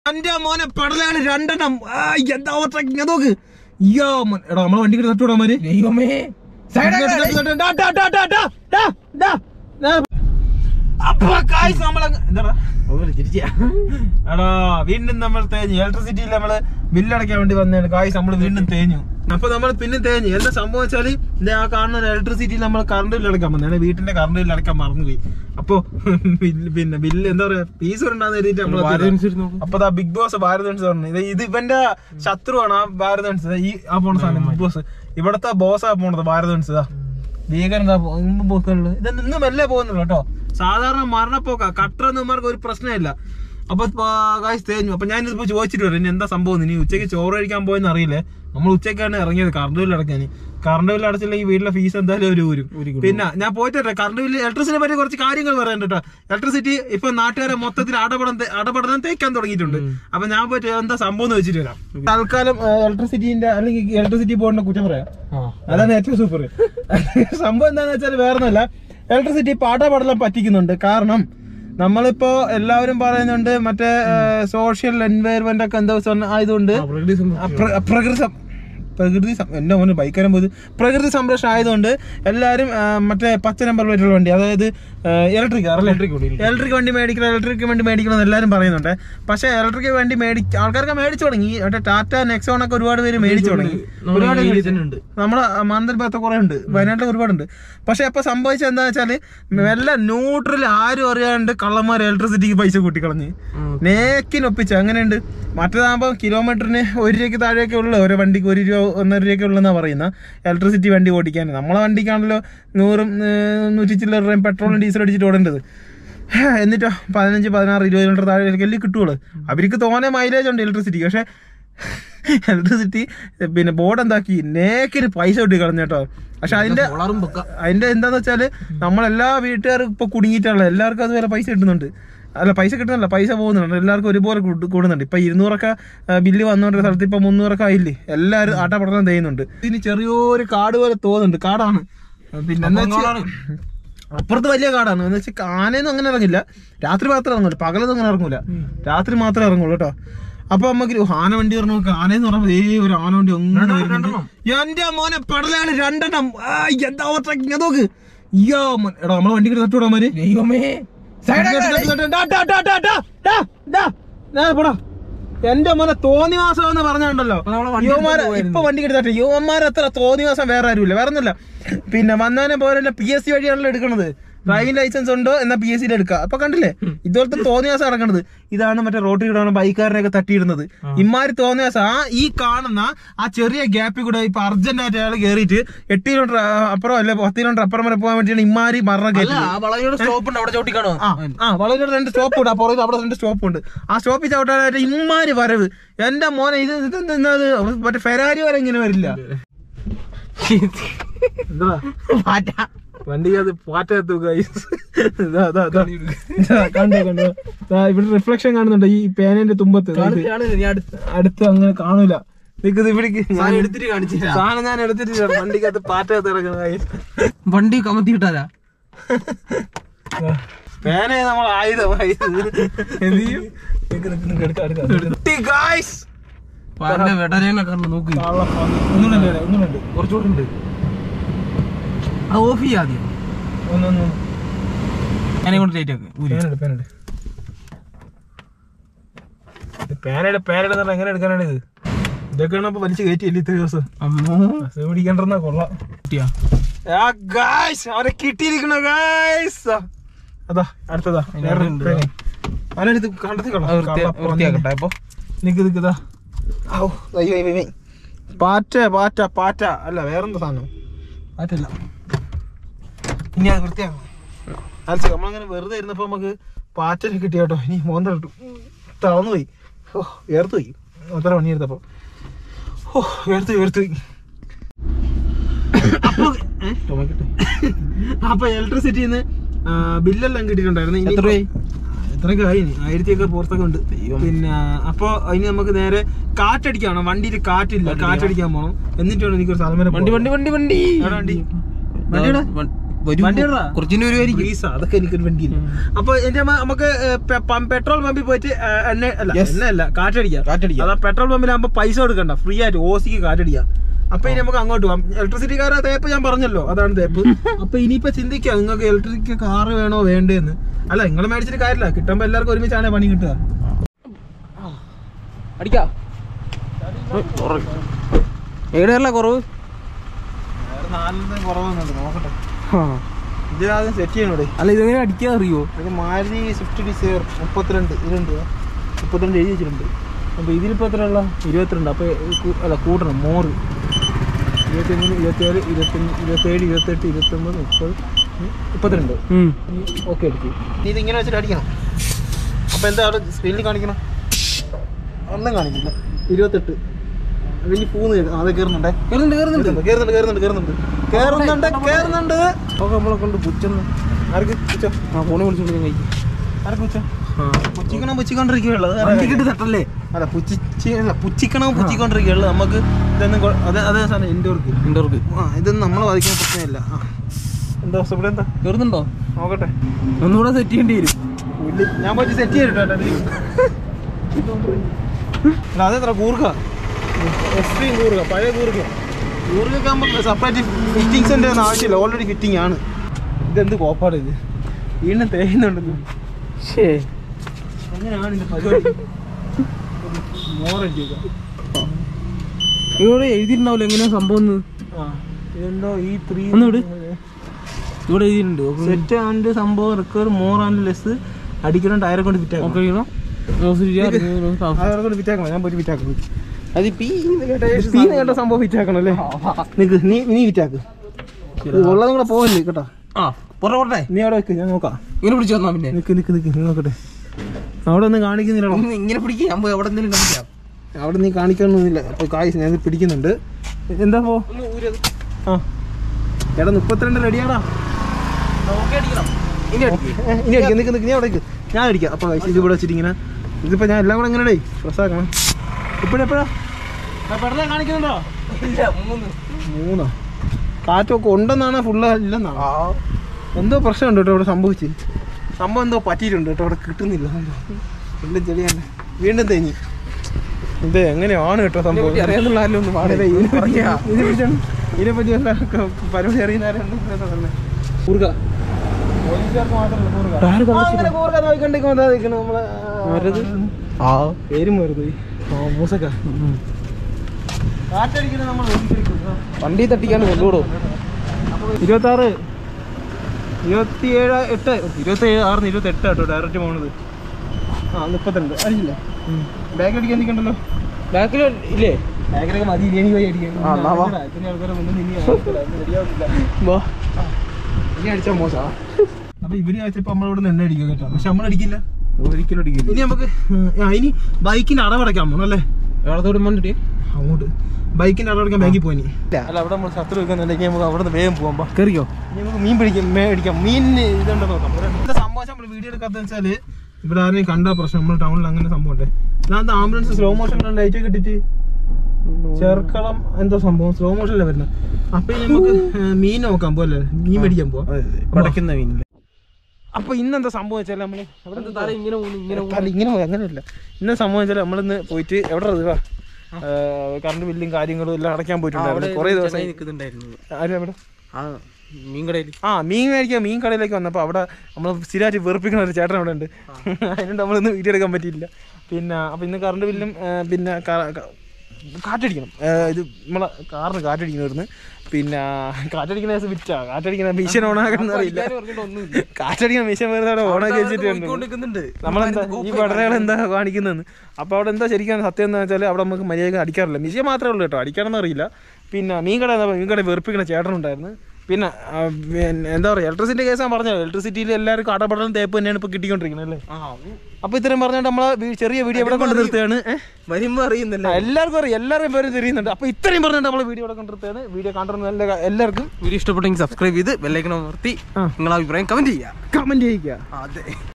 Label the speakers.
Speaker 1: എന്റെ മോനെ പെടലാണ് രണ്ടെണ്ണം ആ, എന്താ ഓവർടേക്ക് ഇങ്ങനെ നോക്ക് അയ്യോ മോൻ എടാ നമ്മളെ വണ്ടി കിട്ടി തട്ടുവിടാ മാര്
Speaker 2: ദൈവമേ
Speaker 1: അപ്പൊ കായ്സ് നമ്മളങ്ങ് എന്താടാ എടാ വീണ്ടും നമ്മൾ തേഞ്ഞു ഇലക്ട്രിസിറ്റിയിൽ നമ്മള് ബില്ലടയ്ക്കാൻ വേണ്ടി വന്നതാണ് കായ്സ് നമ്മൾ വീണ്ടും തേഞ്ഞു അപ്പൊ നമ്മൾ പിന്നെ തേഞ്ഞു എന്താ സംഭവം വെച്ചാല് ഇത് ആ കാണുന്ന ഇലക്ട്രിസിറ്റിയിൽ നമ്മൾ കറണ്ട് ബില്ല് അടയ്ക്കാൻ വന്നതാണ് വീട്ടിന്റെ കറണ്ട് ബില്ല് അടയ്ക്കാൻ മറന്നുപോയി അപ്പൊ ബില്ല് പിന്നെ ബില്ല് എന്താ പറയാ ഫീസ് ഉണ്ടാന്ന് എഴുതിയിട്ട് നമ്മൾ അപ്പൊ ദാ ബിഗ് ബോസ് ഭാരതൻസ് പറഞ്ഞു ഇത് ഇത് ഇവന്റെ ശത്രുവാണ് ആ ഭാരതൻസ് ഈ ആ പോണ സാധനം ബിഗ് ബോസ് ഇവിടത്തെ ബോസാ പോണത് ഭാരതൻസ് ഇതാ ഭീകരൻ ഇതാ പോ- ഇങ്ങ് പോക്കുള്ളു ഇത് ഇന്ന് മെല്ലെ പോകുന്നുള്ളൂ കേട്ടോ സാധാരണ മരണപ്പോക്ക കട്ടറന്നമാർക്ക് ഒരു പ്രശ്നമില്ല അപ്പൊ കാശ് തേഞ്ഞു അപ്പൊ ഞാൻ ഇതിപ്പോ ചോദിച്ചിട്ട് വരും ഇനി എന്താ സംഭവം ഇനി ഉച്ചയ്ക്ക് ചോറ് കഴിക്കാൻ പോയെന്ന് അറിയില്ലേ നമ്മൾ ഉച്ചയ്ക്കാണ് ഇറങ്ങിയത് കറണ്ട് ബില്ല് അടയ്ക്കാൻ കറണ്ട് ബില്ല് അടച്ചില്ലെങ്കിൽ വീട്ടിലെ ഫീസ് എന്തായാലും ഒരു ഊരും പിന്നെ ഞാൻ പോയിട്ട് കറണ്ട് ബില്ല് ഇലക്ട്രിസിറ്റിനെ പറ്റി കുറച്ച് കാര്യങ്ങൾ പറയാൻ കേട്ടോ ഇലക്ട്രിസിറ്റി ഇപ്പൊ നാട്ടുകാരെ മൊത്തത്തിൽ അടപടം തേ- അടപടം തേക്കാൻ തുടങ്ങിയിട്ടുണ്ട് അപ്പൊ ഞാൻ പോയിട്ട് എന്താ സംഭവം എന്ന് വെച്ചിട്ട് വരാം തൽക്കാലം ഇലക്ട്രിസിറ്റിന്റെ അല്ലെങ്കിൽ ഇലക്ട്രിസിറ്റി ബോർഡിനെ കുറ്റം പറയാം അതാണ് ഏറ്റവും സൂപ്പർ സംഭവം എന്താന്ന് വെച്ചാൽ വേറൊന്നുമല്ല ഇലക്ട്രിസിറ്റി പാഠപഠനം പറ്റിക്കുന്നുണ്ട് കാരണം നമ്മളിപ്പോ എല്ലാവരും പറയുന്നുണ്ട് മറ്റേ സോഷ്യൽ എൻവയറമെന്റ് ഒക്കെ എന്താ സ്വന്തം ആയതുകൊണ്ട് ആ, പ്ര- പ്രകൃതി സം- പ്രകൃതി സം- എന്റെ മോന് ബൈക്കാരം പോയത് പ്രകൃതി സംരക്ഷണം ആയതുകൊണ്ട് എല്ലാവരും ആ, മറ്റേ പച്ച നമ്പർ പ്ലേറ്റുള്ള വണ്ടി അതായത് ഇലക്ട്രിക് ഇലക്ട്രിക് വണ്ടി മേടിക്കണം ഇലക്ട്രിക് വണ്ടി മേടിക്കണം എന്ന് എല്ലാവരും പറയുന്നുണ്ട് പക്ഷേ ഇലക്ട്രിക് വണ്ടി മേടി ആൾക്കാർക്ക് മേടിച്ചു തുടങ്ങി മറ്റേ ടാറ്റ നെക്സോൺ ഒക്കെ ഒരുപാട് പേര് മേടിച്ചു തുടങ്ങി ഒരുപാട് മേടിച്ചിട്ടുണ്ട് നമ്മുടെ മാന്തൽ ഭാഗത്ത് കുറെ ഉണ്ട് വയനാട്ടിൽ ഒരുപാടുണ്ട് പക്ഷെ അപ്പൊ സംഭവിച്ചത് എന്താ വെച്ചാല് വല്ല ന്യൂട്രൽ ആരും അറിയാണ്ട് കള്ളന്മാർ ഇലക്ട്രിസിറ്റിക്ക് പൈസ കൂട്ടിക്കളഞ്ഞ് നേക്കിനൊപ്പിച്ച് അങ്ങനെയുണ്ട് മറ്റേതാകുമ്പോൾ കിലോമീറ്ററിന് ഒരു രൂപയ്ക്ക് താഴെയൊക്കെ ഉള്ളു ഓരോ വണ്ടിക്ക് ഒരു രൂപ ഒന്നര രൂപയൊക്കെ ഉള്ളെന്നാ പറയുന്ന ഇലക്ട്രിസിറ്റി വണ്ടി ഓടിക്കാൻ നമ്മളെ വണ്ടിക്കാണല്ലോ നൂറും ഏർ, നൂറ്റി ചില്ലറ രൂപയും പെട്രോളും ഡീസൽ അടിച്ചിട്ട് ഓടേണ്ടത് എന്നിട്ടോ പതിനഞ്ച് പതിനാറ് ഇരുപത് കിലോമീറ്റർ താഴെ കിട്ടുള്ളൂ അവർക്ക് തോനെ മൈലേജ് ഉണ്ട് ഇലക്ട്രിസിറ്റി പക്ഷെ ഇലക്ട്രിസിറ്റി പിന്നെ ബോർഡ് എന്താക്കി നേക്കിന് പൈസ കിട്ടി കളഞ്ഞു കേട്ടോ പക്ഷെ അതിന്റെ അതിന്റെ എന്താന്ന് വെച്ചാല് നമ്മളെല്ലാ വീട്ടുകാരും ഇപ്പൊ കുടുങ്ങിയിട്ടുള്ള എല്ലാവർക്കും അതുപോലെ പൈസ കിട്ടുന്നുണ്ട് അല്ല പൈസ കിട്ടുന്നില്ല പൈസ പോകുന്നുണ്ട് എല്ലാവർക്കും ഒരുപോലെ കൂടു- കൂടുന്നുണ്ട് ഇപ്പൊ ഇരുന്നൂറൊക്കെ ആ, ബില്ല് വന്നോണ്ട സ്ഥലത്ത് ഇപ്പൊ മുന്നൂറൊക്കെ ആയില്ലേ എല്ലാവരും ആട്ടപടനം ചെയ്യുന്നുണ്ട് ഇതിന് ചെറിയൊരു കാട് പോലെ തോന്നുന്നുണ്ട് കാടാണ് പിന്നെ എന്താ വെച്ചാ- അപ്പുറത്ത് വലിയ കാടാണ് എന്ന് വെച്ചാൽ ആനയൊന്നും അങ്ങനെ ഇറങ്ങില്ല രാത്രി മാത്രമേ ഇറങ്ങൂല പകലൊന്നും അങ്ങനെ ഇറങ്ങൂല രാത്രി മാത്രമേ ഇറങ്ങുള്ളൂ കേട്ടോ അപ്പൊ നമുക്ക് ആന വണ്ടി പറഞ്ഞു നോക്ക് ആനയെന്ന് പറയുമ്പോ ഏ ഒരു ആന വണ്ടി ഒന്നും എന്റെ മോനെ പെടലാണ് രണ്ടെണ്ണം ആ, എന്താ ഓവർടേക്ക് ഇങ്ങനെ നോക്ക് അയ്യോ മോൻ എടാ നമ്മളെ വണ്ടി കിട്ടി തട്ടുവിടാ മാര്
Speaker 2: ദൈവമേ
Speaker 1: പോടാ എന്റെ മോനെ തോന്നിവാസം എന്ന് പറഞ്ഞുണ്ടല്ലോ യുവമാരെ ഇപ്പൊ വണ്ടി കിടത്തട്ടെ യുവന്മാർ അത്ര തോന്നിവാസം വേറെ ആരുമില്ല വേറെ ഒന്നുമില്ല പിന്നെ വന്നവനെ പോലെ പി എസ് സി വഴിയാണല്ലോ എടുക്കണത് ഡ്രൈവിംഗ് ലൈസൻസ് ഉണ്ടോ എന്നാ പി എസ് സിയിൽ എടുക്കുക അപ്പൊ കണ്ടില്ലേ ഇതുപോലത്തെ തോന്നിയാസം നടക്കണത് ഇതാണ് മറ്റേ റോട്ടിൽ കൂടെ ബൈക്കാരനെയൊക്കെ തട്ടിയിടുന്നത് ഇമാര് തോന്നിയാസം ആ ഈ കാണുന്ന ആ ചെറിയ ഗ്യാപ്പിൽ കൂടെ ഇപ്പൊ അർജന്റ് ആയിട്ട് അയാൾ കയറിയിട്ട് എട്ട് കിലോമീറ്റർ അപ്പുറം അല്ലെ പത്ത് കിലോമീറ്റർ അപ്പുറം വരെ പോകാൻ വേണ്ടിയാണ് ഇമാരി മരണം കയറ്റുന്നത്
Speaker 2: ആ വളയുടെ സ്റ്റോപ്പ് ഉണ്ട് അവിടെ ചവിട്ടിക്കാണോ
Speaker 1: ആ ആ വളരെ രണ്ട് സ്റ്റോപ്പ് ഉണ്ട് ആ പുറകിൽ അവിടെ രണ്ട് സ്റ്റോപ്പ് ഉണ്ട് ആ സ്റ്റോപ്പിൽ ചവിട്ടാനായിട്ട് ഇമ്മാര് വരവ് എന്റെ മോനെ ഇത് ഇത് എന്നത് മറ്റേ ഫെരാരി വരെ ഇങ്ങനെ വരില്ല എന്താ വണ്ടി അത് പാറ്റത്തു കണ്ടോ കണ്ടോ ദാ ഇവിടെ റിഫ്ലക്ഷൻ കാണുന്നുണ്ട് ഈ പേനന്റെ തുമ്പത്ത് ഇത് അടുത്ത് അങ്ങനെ കാണൂല നിക്കത് ഇവിടേക്ക് ഞാൻ
Speaker 2: എടുത്തിട്ട് കാണിച്ചു
Speaker 1: സാധനം ഞാൻ എടുത്തിട്ട് വണ്ടിക്കകത്ത് പാറ്റകത്ത് ഇറങ്ങുന്ന
Speaker 2: വണ്ടി കമത്തി കിട്ടാലാ
Speaker 1: പേന നമ്മൾ ആയുധമായി എന്ത് ചെയ്യും? കിട്ടി, guys.
Speaker 2: വെട്ടരേനെ കണ്ടു നോക്ക്
Speaker 1: കള്ളപ്പാന്ന്. ഒന്നുകൂടെ ഉണ്ട്, ഒന്നുകൂടെ ഉണ്ട്.
Speaker 2: കുറച്ചുകൂടെ ഉണ്ട് അത് ഓഫ് ചെയ്യാദ്യം
Speaker 1: ഒന്ന്, ഒന്ന്, ഒന്ന്.
Speaker 2: ഞാനെ കൊണ്ട് ടൈറ്റ് ആക്ക് ഊരി
Speaker 1: പേന എടു, പേന എടു. ഇത് പേനയുടെ പേനയുടെ എന്ന് പറഞ്ഞാൽ എങ്ങനെ എടുക്കാനാണ് ഇത് ഇതൊക്കെയാണ് അപ്പൊ വലിച്ചു കയറ്റിയല്ലേ ഇത്ര ദിവസം
Speaker 2: അമ്മോ
Speaker 1: അസുഖം പിടിക്കണ്ടെന്നാ കൊള്ളാം
Speaker 2: കിട്ടിയാ
Speaker 1: ആ ഗായ്സ് അവരെ കിട്ടിയിരിക്കണ ഗായ്സ് അതാ അടുത്തതാ വേറെ
Speaker 2: ഉണ്ട്.
Speaker 1: പേന. അവനെടുത്ത് കണ്ടെത്തി
Speaker 2: അത് വൃത്തിയാ- വൃത്തിയാക്കട്ടെ അപ്പൊ
Speaker 1: നിക്ക് നിക്കതാ ഔ അയ്യോ അയ്യോ, അയ്യോ. പാറ്റ പാറ്റ പാറ്റ അല്ല വേറെന്താ സാധനം പാറ്റല്ല ഇനി അത് വൃത്തിയാക്കണം അലച്ച നമ്മളങ്ങനെ വെറുതെ ഇരുന്നപ്പോ നമുക്ക് പാറ്റ കിട്ടി കേട്ടോ ഇനി മോന്ത കിട്ടും തളർന്നു പോയി ഓ വേർത്ത് പോയി അത്ര പണിയെടുത്തപ്പോ ഓ വേർത്ത് വേർത്ത് പോയി അപ്പൊ ഏ? ടൊമാറ്റോ. അപ്പൊ ഇലക്ട്രിസിറ്റിന്ന് ബില്ലെല്ലാം കിട്ടിയിട്ടുണ്ടായിരുന്നു ഇനി
Speaker 2: എത്ര രൂപയായി?
Speaker 1: എത്രയൊക്കെ ആയി ഇനി? ആയിരത്തി ഒക്കെ പുറത്തൊക്കെ ഉണ്ട് പിന്നെ അപ്പൊ അതിന് നമുക്ക് നേരെ കാറ്റടിക്കണം വണ്ടിയിൽ കാറ്റില്ല കാറ്റടിക്കാൻ പോണം എന്നിട്ട് വേണം എനിക്ക് ഒരു സ്ഥലം വരെ
Speaker 2: വണ്ടി
Speaker 1: പോകാൻ.
Speaker 2: വണ്ടി വണ്ടി വണ്ടി
Speaker 1: എവിടെ വണ്ടി? വണ്ടിയുടെ?
Speaker 2: വരും.
Speaker 1: വണ്ടിയുടെ
Speaker 2: കുറച്ചിന് വരുമായിരിക്കും
Speaker 1: ഗ്രീസാ അതൊക്കെ എനിക്കൊരു വണ്ടിയില്ല അപ്പൊ എന്റെ അമ്മ നമുക്ക് ഏ, പെ- പം- പെട്രോൾ പമ്പിൽ പോയിട്ട് ഏ, എണ്ണ അല്ല
Speaker 2: Yes.
Speaker 1: എണ്ണ അല്ല കാറ്റടിക്കാം
Speaker 2: കാറ്റടിക്കാം.
Speaker 1: അതാ പെട്രോൾ പമ്പിലാകുമ്പോ പൈസ കൊടുക്കണ്ട ഫ്രീ ആയിട്ട് ഓസിക്ക് കാറ്റടിക്കാം അപ്പൊ ഇനി നമുക്ക് അങ്ങോട്ട് പോവാം ഇലക്ട്രിസിറ്റിക്കാരെ തേപ്പ് ഞാൻ പറഞ്ഞല്ലോ അതാണ് തേപ്പ് അപ്പൊ ഇനിയിപ്പോ ചിന്തിക്കാം നിങ്ങൾക്ക് ഇലക്ട്രിക് കാറ് വേണോ വേണ്ടേന്ന് അല്ല നിങ്ങൾ മേടിച്ചിട്ട് കാര്യമില്ല കിട്ടുമ്പോ എല്ലാവർക്കും ഒരുമിച്ചാണ് പണി കിട്ടുക
Speaker 2: അടിക്കാ എവിടെയല്ല കുറവ്
Speaker 1: നാലിന് കുറവൊന്നുണ്ട് നോക്കട്ടെ ഇതിനാദ്യം സെറ്റ് ചെയ്യണോടെ
Speaker 2: അല്ല ഇതെങ്ങനെ അടിക്കാൻ അറിയോ
Speaker 1: ഇത് മാരുതി സ്വിഫ്റ്റ് ഡിസയർ മുപ്പത്തിരണ്ട് ഇതുണ്ട് മുപ്പത്തിരണ്ട് എഴുതി വെച്ചിട്ടുണ്ട് അപ്പോൾ ഇതിലിപ്പോൾ എത്ര ഉള്ള ഇരുപത്തിരണ്ട് അപ്പോൾ അല്ല കൂട്ടണം മോറ് ഇരുപത്തിമൂന്ന് ഇരുപത്തിയേഴ് ഇരുപത്തഞ്ച് ഇരുപത്തേഴ് ഇരുപത്തെട്ട് ഇരുപത്തൊമ്പത് മുപ്പത് ഉം, മുപ്പത്തിരണ്ട് ഓക്കെ അടിച്ചു നീ ഇതിങ്ങനെ വെച്ചിട്ട് അടിക്കണം അപ്പോൾ എന്താ അവിടെ സ്പീഡിൽ കാണിക്കണം ഒന്നും കാണിക്കില്ല ഇരുപത്തെട്ട് വലിയ പൂന്ന് കേൾക്കും അത് കയറുന്നുണ്ടേ
Speaker 2: കേറുന്നുണ്ട് കേറുന്നുണ്ട്
Speaker 1: കയറുന്നുണ്ട് കയറുന്നുണ്ട് കയറുന്നുണ്ട് കയറുന്നുണ്ട് കയറുന്നുണ്ട്
Speaker 2: ഒക്കെ നമ്മളെ കൊണ്ട് പുച്ചൊന്ന്
Speaker 1: ആർക്ക് പുച്ചോ
Speaker 2: ആ ഫോണിൽ വിളിച്ചോണ്ട് ഞാൻ കഴിക്കും
Speaker 1: ആർക്ക് പുച്ചോ പുച്ചിക്കണം പുച്ചിക്കൊണ്ടിരിക്കുകയുള്ളത്
Speaker 2: വണ്ടിക്കിട്ട് തട്ടല്ലേ
Speaker 1: അല്ല പുച്ചിച്ച് അല്ല പുച്ചിക്കണം പുച്ചിക്കൊണ്ടിരിക്കുകയുള്ളു നമുക്ക് ഇതൊന്നും കൊ- അത് അതേ സാധനം ഇൻഡോർക്ക്
Speaker 2: ഇൻഡോർക്ക്
Speaker 1: ആ ഇതൊന്നും നമ്മളെ ബാധിക്കുന്ന പ്രശ്നമില്ല ആ എന്താ ഇവിടെ എന്താ
Speaker 2: കേറുന്നുണ്ടോ
Speaker 1: നോക്കട്ടെ
Speaker 2: ഒന്നുകൂടെ സെറ്റ് ചെയ്യേണ്ടി വരും
Speaker 1: ഇല്ല, ഞാൻ പോയിട്ട് സെറ്റ് ചെയ്തിട്ടോ അല്ല അതെത്ര കൂർക്ക എക്സ്ട്രീം കൂർക്ക പഴയ കൂർക്ക കൂർക്കൊക്കെ ആകുമ്പോൾ സെപ്പറേറ്റ് ഫിറ്റിങ്സിൻ്റെ ഒന്നും ആവശ്യമില്ല ഓൾറെഡി ഫിറ്റിംഗ് ആണ് ഇതെന്ത് കോപ്പാട് ഇത് വീണ്ടും തേയുന്നുണ്ടല്ലോ
Speaker 2: ശേ
Speaker 1: അങ്ങനെയാണ് ഇതിന്റെ പരിപാടി മോറടിക്കുക
Speaker 2: ഇവിടെ എഴുതിയിട്ടുണ്ടാവില്ല എങ്ങനെയാ സംഭവം എന്ന്
Speaker 1: ആ ഇതെന്തോ ഈ ത്രീ
Speaker 2: ഒന്ന് വിട്. ഇവിടെ എഴുതിയിട്ടുണ്ട്
Speaker 1: സെറ്റ് ആൻഡ് സംഭവം റിക്കവർ മോർ ആൻഡ് ലെസ് അടിക്കണം ടയറെ കൊണ്ട് ഫിറ്റ് ആക്കണം
Speaker 2: കഴിയണം
Speaker 1: ടയറെ കൊണ്ട് ഫിറ്റ് ആക്കണം ഞാൻ പോയിട്ട് ഫിറ്റ് ആക്കണം
Speaker 2: അതിപ്പോ
Speaker 1: തീ കേട്ട സംഭവം ഫിറ്റ് ആക്കണം അല്ലേ നിക്ക് നീ നീ ഫിറ്റ് ആക്ക് ഉള്ളതും കൂടെ പോവല്ലേ കേട്ടോ
Speaker 2: ആ പോട്ടെ പോട്ടെ
Speaker 1: നീ അവിടെ വെക്ക് ഞാൻ നോക്കാം
Speaker 2: ഇങ്ങനെ പിടിച്ചു തന്നാ പിന്നെ
Speaker 1: നിക്ക് നിക്ക് നിക്ക് നീ നോക്കട്ടെ അവിടെ ഒന്നും കാണിക്കുന്നില്ലടോ
Speaker 2: ഒന്ന് ഇങ്ങനെ പിടിക്കുക ഞാൻ പോയി അവിടെ എന്തെങ്കിലും കാണിക്കാം
Speaker 1: അവിടെ നീ കാണിക്കണമെന്നില്ല അപ്പൊ കായ് ഞാൻ ഇത് പിടിക്കുന്നുണ്ട് എന്താ പോ
Speaker 2: ഒന്ന് ഊരത്
Speaker 1: ആ എടാ മുപ്പത്തിരണ്ട് റെഡിയാടാ
Speaker 2: നോക്കി അടിക്കണം ഇനി അടിക്കേ
Speaker 1: ഏ, ഇനി അടിക്കാം നിക്ക് നിക്ക് നീ അവിടെ നിക്ക്. ഞാൻ അടിക്കാം അപ്പൊ guys, ഇത് ഇവിടെ വെച്ചിട്ട് ഇങ്ങനെ ഇതിപ്പോ ഞാൻ എല്ലാം കൂടെ എങ്ങനെ പ്രസാക്കണം ഇപ്പോഴെപ്പോഴാ പെടലെ കാണിക്കുന്നുണ്ടോ
Speaker 2: ഇല്ല മൂന്ന്
Speaker 1: മൂന്നോ കാറ്റൊക്കെ ഉണ്ടെന്നാണ് ഫുള്ള് ഇല്ലെന്നാണ് എന്തോ പ്രശ്നമുണ്ട് കേട്ടോ ഇവിടെ സംഭവിച്ച് സംഭവം എന്തോ പറ്റിയിട്ടുണ്ട് കേട്ടോ അവിടെ കിട്ടുന്നില്ല സംഭവം വീണ്ടും ചെടിയാണ് വീണ്ടും തേഞ്ഞി ഇത് എങ്ങനെയാണ് കേട്ടോ സംഭവം
Speaker 2: അറിയാന്നുള്ള ആരും ഒന്ന്
Speaker 1: അതെ, ഇതിനെ പറ്റി- ഇതിനെ പറ്റിയാണ് ഇതിനെ പറ്റി വല്ല ക- പരിപാടി അറിയുന്ന ആരുണ്ട് കൂർക്ക പോലീസുകാർക്ക് മാത്രമല്ല കൂർക്ക
Speaker 2: ആര്
Speaker 1: ആ, അങ്ങനെ കൂർക്ക നോക്കിക്കൊണ്ടിരിക്കുമ്പോ ദാ നിൽക്കണ് നമ്മളെ ആ,
Speaker 2: ആരത്?
Speaker 1: ആ പേരും വരുത് ആ മൂസക്ക കാറ്റടിക്കുന്നത് നമ്മൾ നോക്കിക്കൊണ്ടിരിക്കുന്നു.
Speaker 2: വണ്ടി തട്ടിക്കാണ്ട് കൊണ്ടുപോടോ
Speaker 1: ഇരുപത്താറ് ഇരുപത്തിയേഴ് എട്ട് ഇരുപത്തേഴ് ആറിന് ഇരുപത്തി എട്ട് കേട്ടോ ഡയറക്റ്റ് പോണത് ആ മുപ്പത്തിരണ്ട് അടിച്ചില്ല ബാഗ് അടിക്കാൻ നിൽക്കണ്ടല്ലോ
Speaker 2: ബാക്കിൽ ഇല്ലേ
Speaker 1: ബാഗിലൊക്കെ മതി ഇനി എനിക്ക് പോയി അടിക്കാൻ
Speaker 2: ആ, എന്നാ വാ.
Speaker 1: ഇത്രയും ആൾക്കാരെ മുന്നിൽ ഇനി ആൾക്കാരെ അത് ശരിയാവില്ല.
Speaker 2: വാ
Speaker 1: ഇനി അടിച്ചാൽ മോശാ അപ്പൊ ഇവര് ചോദിച്ചപ്പോ നമ്മളിവിടെ നിന്ന് എണ്ണ അടിക്കുക കേട്ടോ പക്ഷെ നമ്മൾ അടിക്കില്ല
Speaker 2: ഒരിക്കലും അടിക്കില്ല
Speaker 1: ഇനി നമുക്ക് ഉം, ആ, ഇനി ബൈക്കിന്റെ അടവടയ്ക്കാൻ പോകണം അല്ലേ
Speaker 2: എവിടത്തോട് വന്നിട്ട്
Speaker 1: അങ്ങോട്ട് ബൈക്കിന്റെ അടവടയ്ക്കാൻ ബാങ്കിൽ പോയി അല്ല അവിടെ നമ്മൾ ശത്രു വെക്കുന്നുണ്ടെങ്കിൽ നമുക്ക് അവിടെ നിന്ന് വേഗം പോകാം
Speaker 2: കയറിയോ
Speaker 1: ഇനി നമുക്ക് മീൻ പിടിക്കാം മേടിക്കാം മീനിന് ഇതുണ്ടോ നോക്കാം എന്താ സംഭവം നമ്മൾ വീഡിയോ എടുക്കാത്ത വെച്ചാല് ഇവിടെ ആരെയും കണ്ട പ്രശ്നം നമ്മുടെ ടൗണിൽ അങ്ങനെ സംഭവം ഉണ്ട് ഞാൻ ആംബുലൻസ് സ്ലോ മോഷൻ ലൈറ്റ് കിട്ടിട്ട് ചെറുക്കളം എന്തോ സംഭവം സ്ലോ മോഷനിലെ വരുന്നത് അപ്പൊ ഇനി നമുക്ക് ഏ, മീൻ നോക്കാൻ പോലെ മീൻ മേടിക്കാൻ പോവാം
Speaker 2: പടക്കുന്ന മീനില്ലേ
Speaker 1: അപ്പൊ ഇന്നെന്താ സംഭവം വെച്ചാൽ നമ്മള് എവിടെ
Speaker 2: തല ഇങ്ങനെ പോകുന്നു ഇങ്ങനെ
Speaker 1: അല്ല ഇങ്ങനെ പോയി അങ്ങനെയല്ല ഇന്ന സംഭവം വെച്ചാൽ നമ്മളിന്ന് പോയിട്ട് എവിടെ ഇതാ കറണ്ട് ബില്ലും കാര്യങ്ങളും എല്ലാം അടയ്ക്കാൻ പോയിട്ടുണ്ടായിരുന്നു കുറേ ദിവസം
Speaker 2: നിൽക്കുന്നുണ്ടായിരുന്നു
Speaker 1: ആരും അവിടെ
Speaker 2: ആ മീൻ കടയിൽ
Speaker 1: ആ മീൻ മേടിക്കാൻ മീൻ കടയിലേക്ക് വന്നപ്പോൾ അവിടെ നമ്മൾ സ്ഥിരമായിട്ട് വെറുപ്പിക്കുന്ന ഒരു ചേട്ടൻ അവിടെ ഉണ്ട് അതിനുണ്ട് നമ്മളിന്ന് വീഡിയോ എടുക്കാൻ പറ്റിയില്ല പിന്നെ അപ്പം ഇന്ന് കറണ്ട് ബില്ലും ഏ, പിന്നെ ക- ക- കാറ്റടിക്കണം ഏ, ഇത് നമ്മളെ കാറിന് കാറ്റടിക്കണമായിരുന്നു പിന്നെ കാറ്റടിക്കുന്ന ദിവസം വിറ്റാ കാറ്റടിക്കുന്ന മിഷൻ ഓണാക്കണം അറിയില്ല
Speaker 2: ഒന്നുമില്ല
Speaker 1: കാറ്റടിക്കുന്ന മിഷൻ വെറുതെ അവിടെ ഓണാക്കി വെച്ചിട്ടുണ്ട്
Speaker 2: പോയിക്കൊണ്ടിരിക്കുന്നുണ്ട്
Speaker 1: നമ്മളെന്താ ഈ പടലകൾ എന്താ കാണിക്കുന്നതെന്ന് അപ്പോൾ അവിടെ എന്താ ശരിക്കും സത്യം എന്താ വെച്ചാൽ അവിടെ നമുക്ക് മര്യാദ അടിക്കാറില്ല മിശിയ മാത്രമേ ഉള്ളൂ കേട്ടോ അടിക്കാനൊന്നും അറിയില്ല പിന്നെ മീൻ കട മീൻ കട വെറുപ്പിക്കുന്ന ചേട്ടനുണ്ടായിരുന്നു പിന്നെ ആ, പിന്നെ എന്താ പറയുക ഇലക്ട്രിസിറ്റി കേസ് ഞാൻ പറഞ്ഞത് ഇലക്ട്രിസിറ്റിയിൽ എല്ലാവർക്കും അടപടലും തേപ്പ് തന്നെയാണ് ഇപ്പോൾ കിട്ടിക്കൊണ്ടിരിക്കുന്നത് അല്ലേ അപ്പോൾ ഇത്രയും പറഞ്ഞുകൊണ്ട് നമ്മളെ വീ- ചെറിയ വീഡിയോ ഇവിടെ കൊണ്ട് നിർത്തുകയാണ് ഏഹ്
Speaker 2: വരുമ്പോ അറിയുന്നില്ല
Speaker 1: ആ, എല്ലാവർക്കും അറിയാം എല്ലാവരും പേരും തിരിയുന്നുണ്ട് അപ്പോൾ ഇത്രയും പറഞ്ഞുകൊണ്ട് നമ്മൾ വീഡിയോ ഇവിടെ കൊണ്ട് നിർത്തുകയാണ് വീഡിയോ കണ്ടിരുന്ന എല്ലാ എല്ലാവർക്കും
Speaker 2: വീഡിയോ ഇഷ്ടപ്പെട്ടെങ്കിൽ സബ്സ്ക്രൈബ് ചെയ്ത് ബെല്ലൈക്കൺ അമർത്തി
Speaker 1: ആ.
Speaker 2: നിങ്ങളെ അഭിപ്രായം കമന്റ് ചെയ്യുക
Speaker 1: കമൻറ്റ് ചെയ്യിക്കുക
Speaker 2: അതെ